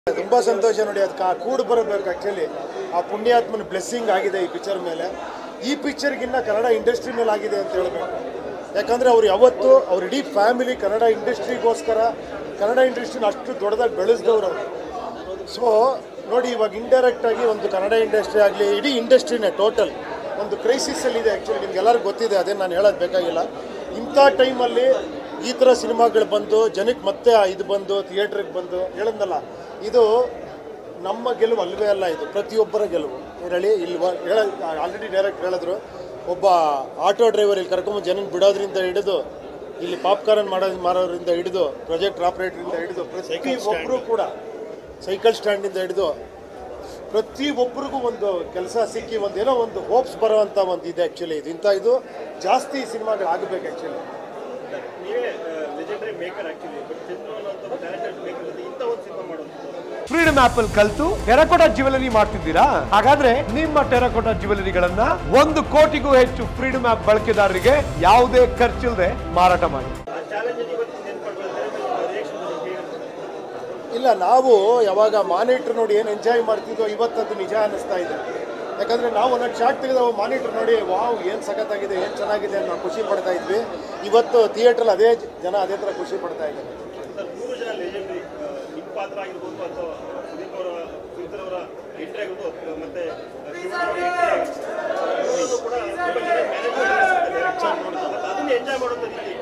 ತುಂಬಾ ಸಂತೋಷ ನೋಡಿ ಅದಕ್ಕೆ ಆ ಕೂಡು ಬರಬೇಕು ಆ್ಯಕ್ಚುಲಿ ಆ ಪುಣ್ಯಾತ್ಮನ ಬ್ಲೆಸ್ಸಿಂಗ್ ಆಗಿದೆ ಈ ಪಿಕ್ಚರ್ ಮೇಲೆ ಈ ಪಿಕ್ಚರ್ಗಿನ್ನ ಕನ್ನಡ ಇಂಡಸ್ಟ್ರಿ ಮೇಲೆ ಆಗಿದೆ ಅಂತ ಹೇಳ್ಬೇಕು ಯಾಕಂದ್ರೆ ಅವ್ರು ಯಾವತ್ತು ಅವ್ರ ಇಡೀ ಫ್ಯಾಮಿಲಿ ಕನ್ನಡ ಇಂಡಸ್ಟ್ರಿಗೋಸ್ಕರ ಕನ್ನಡ ಇಂಡಸ್ಟ್ರಿನ ಅಷ್ಟು ದೊಡ್ಡದಾಗಿ ಬೆಳೆಸಿದವ್ರು ಅವರು ಸೊ ನೋಡಿ ಇವಾಗ ಇಂಡೈರೆಕ್ಟ್ ಆಗಿ ಒಂದು ಕನ್ನಡ ಇಂಡಸ್ಟ್ರಿ ಆಗಲಿ ಇಡೀ ಇಂಡಸ್ಟ್ರಿನೇ ಟೋಟಲ್ ಒಂದು ಕ್ರೈಸಿಸ್ ಅಲ್ಲಿ ಇದೆ ಆ್ಯಕ್ಚುಲಿ ನಿಮ್ಗೆ ಎಲ್ಲರಿಗೂ ಗೊತ್ತಿದೆ ಅದೇ ನಾನು ಹೇಳೋದು ಬೇಕಾಗಿಲ್ಲ ಇಂಥ ಟೈಮಲ್ಲಿ ಈ ಥರ ಸಿನಿಮಾಗಳು ಬಂದು ಜನಕ್ಕೆ ಮತ್ತೆ ಇದು ಬಂದು ಥಿಯೇಟ್ರಿಗೆ ಬಂದು ಹೇಳದ್ನಲ್ಲ ಇದು ನಮ್ಮ ಗೆಲುವು ಅಲ್ವೇ ಅಲ್ಲ ಇದು ಪ್ರತಿಯೊಬ್ಬರ ಗೆಲುವು ಏನ್ ಹೇಳಿ ಇಲ್ಲಿ ಹೇಳ ಆಲ್ರೆಡಿ ಡೈರೆಕ್ಟ್ ಹೇಳಿದ್ರು ಒಬ್ಬ ಆಟೋ ಡ್ರೈವರ್ ಇಲ್ಲಿ ಕರ್ಕೊಂಬಂದು ಜನನ ಬಿಡೋದ್ರಿಂದ ಹಿಡಿದು ಇಲ್ಲಿ ಪಾಪ್ಕಾರ್ನ್ ಮಾಡೋದ್ ಮಾರೋದ್ರಿಂದ ಹಿಡಿದು ಪ್ರಾಜೆಕ್ಟ್ ಆಪರೇಟರಿಂದ ಹಿಡಿದು ಪ್ರತಿ ಒಬ್ಬರು ಕೂಡ ಸೈಕಲ್ ಸ್ಟ್ಯಾಂಡಿಂದ ಹಿಡಿದು ಪ್ರತಿ ಒಬ್ಬರಿಗೂ ಒಂದು ಕೆಲಸ ಸಿಕ್ಕಿ ಒಂದು ಏನೋ ಒಂದು ಹೋಪ್ಸ್ ಬರೋವಂಥ ಒಂದು ಇದೆ ಆ್ಯಕ್ಚುಲಿ ಇದು ಇಂಥ ಇದು ಜಾಸ್ತಿ ಸಿನಿಮಾಗಳು ಆಗಬೇಕು ಆ್ಯಕ್ಚುಲಿ ನೀವೇ legendary maker actually but Chandru ಅನ್ನೋ ಟ್ಯಾಲೆಂಟೆಡ್ ಮೇಕರ್ ಜೊತೆ ಇಂಥ ಒಂದು ಸಿನಿಮಾ ಮಾಡೋದು ಫ್ರೀಡಮ್ ಆಪ್ ಅಲ್ಲಿ ಕಲ್ತು ಟೆರಕೋಟಾ ಜ್ಯುವೆಲರಿ ಮಾಡ್ತಿದ್ದೀರಾ ಹಾಗಾದ್ರೆ ನಿಮ್ಮ ಟೆರಕೋಟಾ ಜ್ಯುವೆಲರಿಗಳನ್ನ ಒಂದು ಕೋಟಿಗೂ ಹೆಚ್ಚು ಫ್ರೀಡಮ್ ಆಪ್ ಬಳಕೆದಾರರಿಗೆ ಯಾವುದೇ ಖರ್ಚಿಲ್ಲದೆ ಮಾರಾಟ ಮಾಡಿ ಆ ಚಾಲೆಂಜ್ ಇವತ್ತು ನೆನ್ಕೊಂಡು ರಿಯಾಕ್ಷನ್ ಹೇಗಿರುತ್ತೆ ಇಲ್ಲ ನಾವು ಯಾವಾಗ ಮಾನಿಟ್ರ್ ನೋಡಿ ಏನು ಎಂಜಾಯ್ ಮಾಡ್ತಿದ್ದೋ ಇವತ್ತದು ನಿಜ ಅನ್ನಿಸ್ತಾ ಇದೆ ಯಾಕಂದರೆ ನಾವು ಒಂದೊಂದು ಶಾರ್ಟ್ ತೆಗೆದ ಮಾನಿಟ್ರ್ ನೋಡಿ ವಾವ್ ಏನು ಸಖತ್ತಾಗಿದೆ ಏನು ಚೆನ್ನಾಗಿದೆ ಅನ್ನೋ ಖುಷಿ ಪಡ್ತಾ ಇದ್ವಿ ಇವತ್ತು ಥಿಯೇಟ್ರಲ್ಲಿ ಅದೇ ಜನ ಅದೇ ಥರ ಖುಷಿ ಪಡ್ತಾ ಇದ್ದಾರೆ ಸರ್ ಮೂರು ಜನ ಲೆಜೆಂಡರಿ ನಿಮ್ಮ ಪಾತ್ರ ಆಗಿರ್ಬೋದು ಅಥವಾ ಸುದೀಪ್ ಅವರ ಸುದೀಪ್ ಅವರ ಎಂಟ್ರಿ ಆಗಿರ್ಬೋದು ಮತ್ತೆ ಶಿವಣ್ಣ ಅವರ ಎಂಟ್ರಿ ಆಗಿರ್ಬೋದು ಕೂಡ ತುಂಬ ಚೆನ್ನಾಗಿ ಮ್ಯಾನೇಜ್ ಅದನ್ನ ಎಂಜಾಯ್ ಮಾಡುವಂಥ ರೀತಿ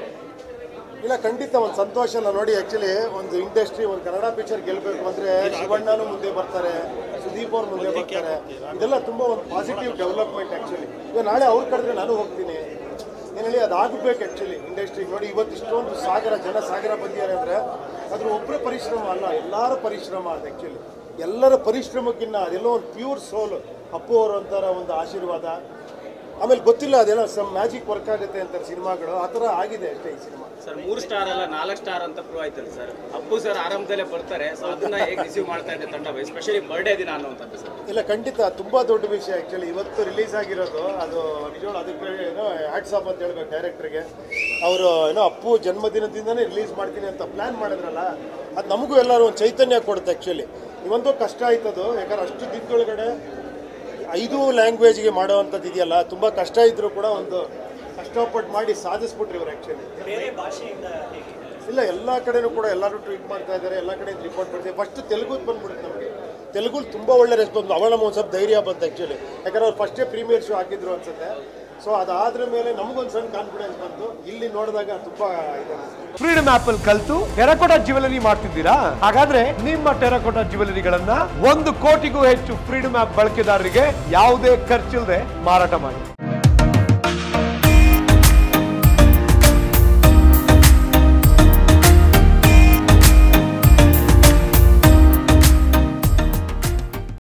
ಇಲ್ಲ ಖಂಡಿತ ಒಂದು ಸಂತೋಷ ಅಲ್ಲ ನೋಡಿ ಆ್ಯಕ್ಚುಲಿ ಒಂದು ಇಂಡಸ್ಟ್ರಿ ಒಂದು ಕನ್ನಡ ಪಿಕ್ಚರ್ ಗೆಲ್ಲಬೇಕು ಅಂದರೆ ಶಿವಣ್ಣನೂ ಮುಂದೆ ಬರ್ತಾರೆ ಸುದೀಪ್ ಅವ್ರು ಮುಂದೆ ಬರ್ತಾರೆ ಇದೆಲ್ಲ ತುಂಬ ಒಂದು ಪಾಸಿಟಿವ್ ಡೆವಲಪ್ಮೆಂಟ್ ಆ್ಯಕ್ಚುಲಿ ಈಗ ನಾಳೆ ಅವ್ರು ಕರೆದ್ರೆ ನಾನು ಹೋಗ್ತೀನಿ ಏನು ಹೇಳಿ ಅದು ಆಗಬೇಕು ಆ್ಯಕ್ಚುಲಿ ಇಂಡಸ್ಟ್ರಿಗೆ ನೋಡಿ ಇವತ್ತು ಇಷ್ಟೊಂದು ಸಾಗರ ಜನ ಸಾಗರ ಬಂದಿದ್ದಾರೆ ಅಂದರೆ ಅದ್ರ ಒಬ್ಬರ ಪರಿಶ್ರಮ ಅಲ್ಲ ಎಲ್ಲರ ಪರಿಶ್ರಮ ಅದು ಆ್ಯಕ್ಚುಲಿ ಎಲ್ಲರ ಪರಿಶ್ರಮಕ್ಕಿನ್ನ ಅದೆಲ್ಲೋ ಒಂದು ಪ್ಯೂರ್ ಸೋಲ್ ಅಪ್ಪು ಅವರು ಅಂತಾರ ಒಂದು ಆಶೀರ್ವಾದ ಆಮೇಲೆ ಗೊತ್ತಿಲ್ಲ ಅದೆಲ್ಲ ಸಮ್ ಮ್ಯಾಜಿಕ್ ವರ್ಕ್ ಆಗುತ್ತೆ ಅಂತಾರೆ ಸಿನಿಮಾಗಳು ಆ ಥರ ಆಗಿದೆ ಅಷ್ಟೇ ಈ ಸಿನಿಮಾ ಸರ್ ಮೂರು ಸ್ಟಾರ್ ಅಲ್ಲ ನಾಲ್ಕು ಸ್ಟಾರ್ ಅಂತ ಪ್ರೂವ್ ಆಯ್ತಲ್ಲ ಸರ್ ಅಪ್ಪು ಸರ್ ಆರಂಭದಲ್ಲೇ ಬರ್ತಾರೆ ಸೊ ಅದನ್ನ ಹೇಗೆ ರಿಸೀವ್ ಮಾಡ್ತಾ ಇದೆ ತಂಡ ಎಸ್ಪೆಷಲಿ ಬರ್ಡೇ ದಿನ ಅನ್ನುವಂಥದ್ದು ಸರ್ ಇಲ್ಲ ಖಂಡಿತ ತುಂಬಾ ದೊಡ್ಡ ವಿಷಯ ಆ್ಯಕ್ಚುಲಿ ಇವತ್ತು ರಿಲೀಸ್ ಆಗಿರೋದು ಅದು ನಿಜವಾಗ್ಲೂ ಅದಕ್ಕೆ ಏನೋ ಹ್ಯಾಟ್ಸಾಪ್ ಅಂತ ಹೇಳ್ಬೇಕು ಡೈರೆಕ್ಟರ್ಗೆ ಅವರು ಏನೋ ಅಪ್ಪು ಜನ್ಮದಿನದಿಂದನೇ ರಿಲೀಸ್ ಮಾಡ್ತೀನಿ ಅಂತ ಪ್ಲ್ಯಾನ್ ಮಾಡಿದ್ರಲ್ಲ ಅದು ನಮಗೂ ಎಲ್ಲರೂ ಒಂದು ಚೈತನ್ಯ ಕೊಡುತ್ತೆ ಆ್ಯಕ್ಚುಲಿ ಇವೊಂದು ಕಷ್ಟ ಆಯ್ತದು ಯಾಕಂದ್ರೆ ಅಷ್ಟು ದಿನದೊಳಗಡೆ ಐದು ಲ್ಯಾಂಗ್ವೇಜ್ಗೆ ಮಾಡೋವಂಥದ್ದು ಇದೆಯಲ್ಲ ತುಂಬ ಕಷ್ಟ ಇದ್ರೂ ಕೂಡ ಒಂದು ಕಷ್ಟಪಟ್ಟು ಮಾಡಿ ಸಾಧಿಸ್ಬಿಟ್ರಿ ಇವ್ರು ಆ್ಯಕ್ಚುಲಿ ಬೇರೆ ಭಾಷೆಯಿಂದ ಹೇಗೆ ಇಲ್ಲ ಎಲ್ಲ ಕಡೆನೂ ಕೂಡ ಎಲ್ಲರೂ ಟ್ವೀಟ್ ಮಾಡ್ತಾ ಇದ್ದಾರೆ ಎಲ್ಲ ಕಡೆಯಿಂದ ರಿಪೋರ್ಟ್ ಬರ್ತೀವಿ ಫಸ್ಟ್ ತೆಲುಗುದು ಬಂದ್ಬಿಡುತ್ತೆ ನಮಗೆ ತೆಲುಗು ತುಂಬ ಒಳ್ಳೆ ರೆಸ್ಪಾನ್ಸ್ ಅವಳ ನಮ್ಗೆ ಒಂದು ಸ್ವಲ್ಪ ಧೈರ್ಯ ಬಂತು ಆ್ಯಕ್ಚುಲಿ ಯಾಕಂದ್ರೆ ಅವ್ರು ಫಸ್ಟೇ ಪ್ರೀಮಿಯರ್ ಶೋ ಹಾಕಿದ್ರು ಅನ್ಸುತ್ತೆ ಸೊ ಅದಾದ್ರ ಮೇಲೆ ನಮಗೊಂದು ಸಣ್ಣ ಕಾನ್ಫಿಡೆನ್ಸ್ ಬಂತು ಇಲ್ಲಿ ನೋಡಿದಾಗ ತುಂಬ ಇದು ಅನ್ಸ್ತು. ಫ್ರೀಡಮ್ ಆಪ್ ಅಲ್ಲಿ ಕಲ್ತು ಟೆರಕೋಟಾ ಜ್ಯುವೆಲರಿ ಮಾಡ್ತಿದ್ದೀರಾ ಹಾಗಾದ್ರೆ ನಿಮ್ಮ ಟೆರಕೋಟಾ ಜ್ಯುವೆಲರಿಗಳನ್ನ ಒಂದು ಕೋಟಿಗೂ ಹೆಚ್ಚು ಫ್ರೀಡಮ್ ಆಪ್ ಬಳಕೆದಾರರಿಗೆ ಯಾವುದೇ ಖರ್ಚಿಲ್ಲದೆ ಮಾರಾಟ ಮಾಡಿ